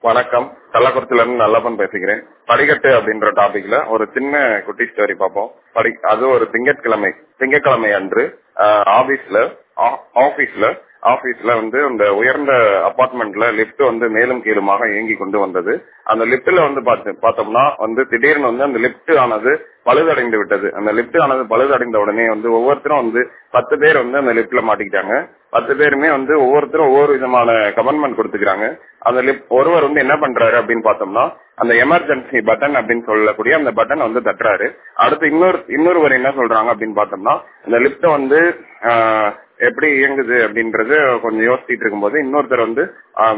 வணக்கம் கள்ளக்குறிச்சில இருந்து நல்லப்பன் பேசுகிறேன் படிக்கட்டு அப்படின்ற டாபிக்ல ஒரு சின்ன குட்டி ஸ்டோரி பார்ப்போம் படி அது ஒரு திங்கட்கிழமை திங்கட்கிழமை அன்று ஆபீஸ்ல ஆபீஸ்ல ஆபீஸ்ல வந்து இந்த உயர்ந்த அபார்ட்மெண்ட்ல லிப்ட் வந்து மேலும் கீழுமாக இயங்கி கொண்டு வந்தது அந்த லிப்ட்ல வந்து பார்த்து பார்த்தோம்னா வந்து திடீர்னு வந்து அந்த லிப்ட் ஆனது பழுதடைந்து விட்டது அந்த லிப்ட் ஆனது பழுதடைந்த உடனே வந்து ஒவ்வொருத்தரும் வந்து பத்து பேர் வந்து அந்த லிப்ட்ல மாட்டிக்கிட்டாங்க பத்து பேருமே வந்து ஒவ்வொருத்தரும் ஒவ்வொரு விதமான கமெண்ட்மெண்ட் கொடுத்துக்கிறாங்க அந்த லிப் ஒருவர் வந்து என்ன பண்றாரு அப்படின்னு பார்த்தோம்னா அந்த எமர்ஜென்சி பட்டன் அப்படின்னு சொல்லக்கூடிய அந்த பட்டன் வந்து தட்டுறாரு அடுத்து இன்னொரு இன்னொருவர் என்ன சொல்றாங்க அப்படின்னு பார்த்தோம்னா இந்த லிப்ட வந்து எப்படி இயங்குது அப்படின்றது கொஞ்சம் யோசிச்சுட்டு இருக்கும்போது இன்னொருத்தர் வந்து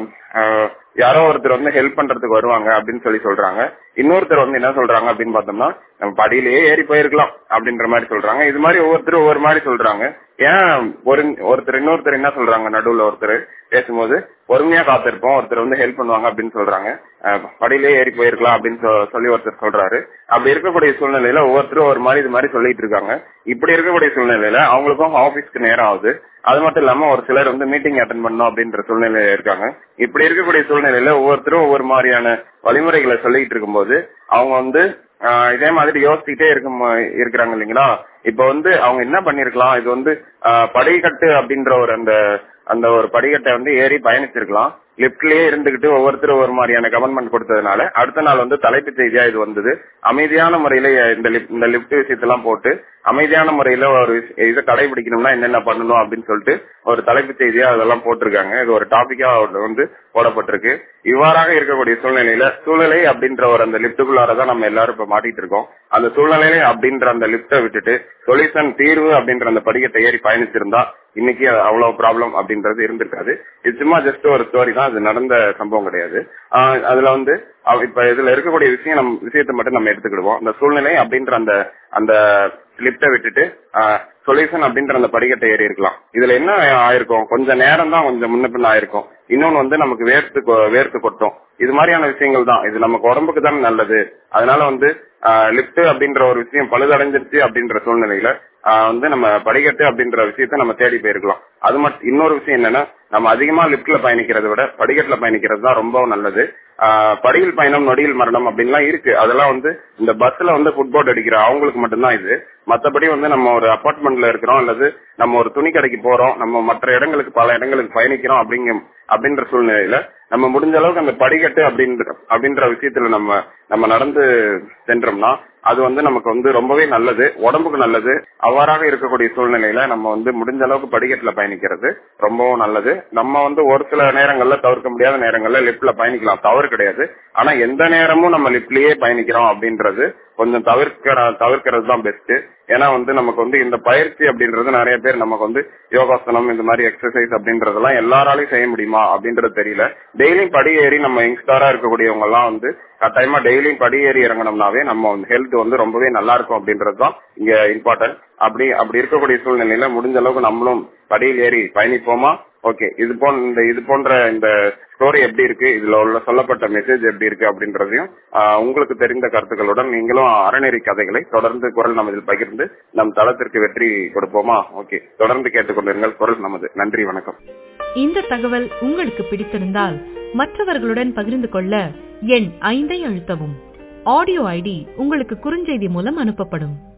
யாரோ ஒருத்தர் வந்து ஹெல்ப் பண்றதுக்கு வருவாங்க அப்படின்னு சொல்லி சொல்றாங்க இன்னொருத்தர் வந்து என்ன சொல்றாங்க அப்படின்னு பார்த்தோம்னா நம்ம படியிலேயே ஏறி போயிருக்கலாம் அப்படின்ற மாதிரி சொல்றாங்க இது மாதிரி ஒவ்வொருத்தரும் ஒவ்வொரு மாதிரி சொல்றாங்க ஏன் ஒரு ஒருத்தர் இன்னொருத்தர் என்ன சொல்றாங்க நடுவுல ஒருத்தர் பேசும்போது பொறுமையா காத்திருப்போம் ஒருத்தர் வந்து ஹெல்ப் பண்ணுவாங்க அப்படின்னு சொல்றாங்க படியிலே ஏறி போயிருக்கலாம் அப்படின்னு சொல்லி ஒருத்தர் சொல்றாரு அப்படி இருக்கக்கூடிய சூழ்நிலையில ஒவ்வொருத்தரும் ஒரு மாதிரி இது மாதிரி சொல்லிட்டு இருக்காங்க இப்படி இருக்கக்கூடிய சூழ்நிலையில அவங்களுக்கும் ஆபீஸ்க்கு நேரம் ஆகுது அது மட்டும் இல்லாம ஒரு சிலர் வந்து மீட்டிங் அட்டன் பண்ணணும் அப்படின்ற சூழ்நிலையில இருக்காங்க இப்படி இருக்கக்கூடிய சூழ்நிலையில ஒவ்வொருத்தரும் ஒவ்வொரு மாதிரியான வழிமுறைகளை சொல்லிட்டு இருக்கும்போது அவங்க வந்து இதே மாதிரி யோசிச்சுட்டே இருக்கும் இருக்கிறாங்க இல்லைங்களா இப்ப வந்து அவங்க என்ன பண்ணிருக்கலாம் இது வந்து படிக்கட்டு அப்படின்ற ஒரு அந்த அந்த ஒரு படிக்கட்டை வந்து ஏறி பயணிச்சிருக்கலாம் லிப்ட்லயே இருந்துகிட்டு ஒவ்வொருத்தரும் ஒரு மாதிரியான கவர்மெண்ட் கொடுத்ததுனால அடுத்த நாள் வந்து தலைப்பு செய்தியா இது வந்தது அமைதியான முறையில இந்த இந்த லிப்ட் விஷயத்தெல்லாம் போட்டு அமைதியான முறையில ஒரு இதை கடைபிடிக்கணும்னா என்னென்ன பண்ணணும் அப்படின்னு சொல்லிட்டு ஒரு தலைப்பு செய்தியா அதெல்லாம் போட்டிருக்காங்க இது ஒரு டாபிக்கா வந்து போடப்பட்டிருக்கு இவ்வாறாக இருக்கக்கூடிய சூழ்நிலையில சூழ்நிலை அப்படின்ற ஒரு அந்த லிப்டுக்குள்ளாரதான் நம்ம எல்லாரும் இப்ப மாட்டிட்டு இருக்கோம் அந்த சூழ்நிலை அப்படின்ற அந்த லிப்டை விட்டுட்டு சொல்யூஷன் தீர்வு அப்படின்ற அந்த படிக்கட்டை ஏறி பயணிச்சிருந்தா இன்னைக்கு அவ்வளவு ப்ராப்ளம் அப்படின்றது இருந்திருக்காது இது சும்மா ஜஸ்ட் ஒரு ஸ்டோரி தான் அது நடந்த சம்பவம் கிடையாது அதுல வந்து இப்ப இதுல இருக்கக்கூடிய விஷயம் நம்ம விஷயத்தை மட்டும் நம்ம எடுத்துக்கிடுவோம் அந்த சூழ்நிலை அப்படின்ற அந்த அந்த லிப்டை விட்டுட்டு சொல்யூஷன் அப்படின்ற அந்த படிக்கட்டை ஏறி இருக்கலாம் இதுல என்ன ஆயிருக்கும் கொஞ்சம் நேரம் தான் கொஞ்சம் முன்ன பின்ன ஆயிருக்கும் இன்னொன்னு வந்து நமக்கு வேர்த்து வேர்த்து கொட்டும் இது மாதிரியான விஷயங்கள் தான் இது நமக்கு உடம்புக்கு தான் நல்லது அதனால வந்து லிப்ட் அப்படின்ற ஒரு விஷயம் பழுதடைஞ்சிருச்சு அப்படின்ற சூழ்நிலையில வந்து நம்ம படிக்கட்டு அப்படின்ற விஷயத்த நம்ம தேடி போயிருக்கலாம் அது மட்டும் இன்னொரு விஷயம் என்னன்னா நம்ம அதிகமா லிப்ட்ல பயணிக்கிறத விட படிக்கட்டுல பயணிக்கிறது தான் ரொம்ப நல்லது படியில் பயணம் நொடியில் மரணம் அப்படின்லாம் இருக்கு அதெல்லாம் வந்து இந்த பஸ்ல வந்து ஃபுட்போர்ட் அடிக்கிற அவங்களுக்கு மட்டும்தான் இது மத்தபடி வந்து நம்ம ஒரு அபார்ட்மெண்ட்ல இருக்கிறோம் அல்லது நம்ம ஒரு துணி கடைக்கு போறோம் நம்ம மற்ற இடங்களுக்கு பல இடங்களுக்கு பயணிக்கிறோம் அப்படிங்க அப்படின்ற சூழ்நிலையில நம்ம முடிஞ்ச அளவுக்கு அந்த படிக்கட்டு அப்படின்ற அப்படின்ற விஷயத்துல நம்ம நம்ம நடந்து சென்றோம்னா அது வந்து நமக்கு வந்து ரொம்பவே நல்லது உடம்புக்கு நல்லது அவ்வாறாக இருக்கக்கூடிய சூழ்நிலையில நம்ம வந்து முடிஞ்ச அளவுக்கு படிக்கட்டுல பயணிக்கிறது ரொம்பவும் நல்லது நம்ம வந்து ஒரு சில நேரங்கள்ல தவிர்க்க முடியாத நேரங்கள்ல லிப்ட்ல பயணிக்கலாம் தவறு கிடையாது ஆனா எந்த நேரமும் நம்ம லிப்ட்லயே பயணிக்கிறோம் அப்படின்றது கொஞ்சம் தவிர்க்கிற தவிர்க்கிறது தான் பெஸ்ட் ஏன்னா வந்து நமக்கு வந்து இந்த பயிற்சி அப்படின்றது நிறைய பேர் நமக்கு வந்து யோகாசனம் இந்த மாதிரி எக்ஸசைஸ் அப்படின்றதெல்லாம் எல்லாராலையும் செய்ய முடியுமா அப்படின்றது தெரியல டெய்லியும் படி ஏறி நம்ம யங்ஸ்டரா இருக்கக்கூடியவங்க எல்லாம் வந்து கட்டாயமா டெய்லியும் படி ஏறி இறங்கணும்னாவே நம்ம ஹெல்த் வந்து ரொம்பவே நல்லா இருக்கும் அப்படின்றது தான் இங்க இம்பார்ட்டன்ட் அப்படி அப்படி இருக்கக்கூடிய சூழ்நிலையில முடிஞ்ச அளவுக்கு நம்மளும் படியில் ஏறி பயணிப்போமா ஓகே இது போன்ற இது போன்ற இந்த ஸ்டோரி எப்படி இருக்கு இதுல உள்ள சொல்லப்பட்ட மெசேஜ் எப்படி இருக்கு அப்படின்றதையும் உங்களுக்கு தெரிந்த கருத்துக்களுடன் நீங்களும் அறநெறி கதைகளை தொடர்ந்து குரல் நமதில் பகிர்ந்து நம் தளத்திற்கு வெற்றி கொடுப்போமா ஓகே தொடர்ந்து கேட்டுக்கொண்டிருங்கள் குரல் நமது நன்றி வணக்கம் இந்த தகவல் உங்களுக்கு பிடித்திருந்தால் மற்றவர்களுடன் பகிர்ந்து கொள்ள எண் ஐந்தை அழுத்தவும் ஆடியோ ஐடி உங்களுக்கு குறுஞ்செய்தி மூலம் அனுப்பப்படும்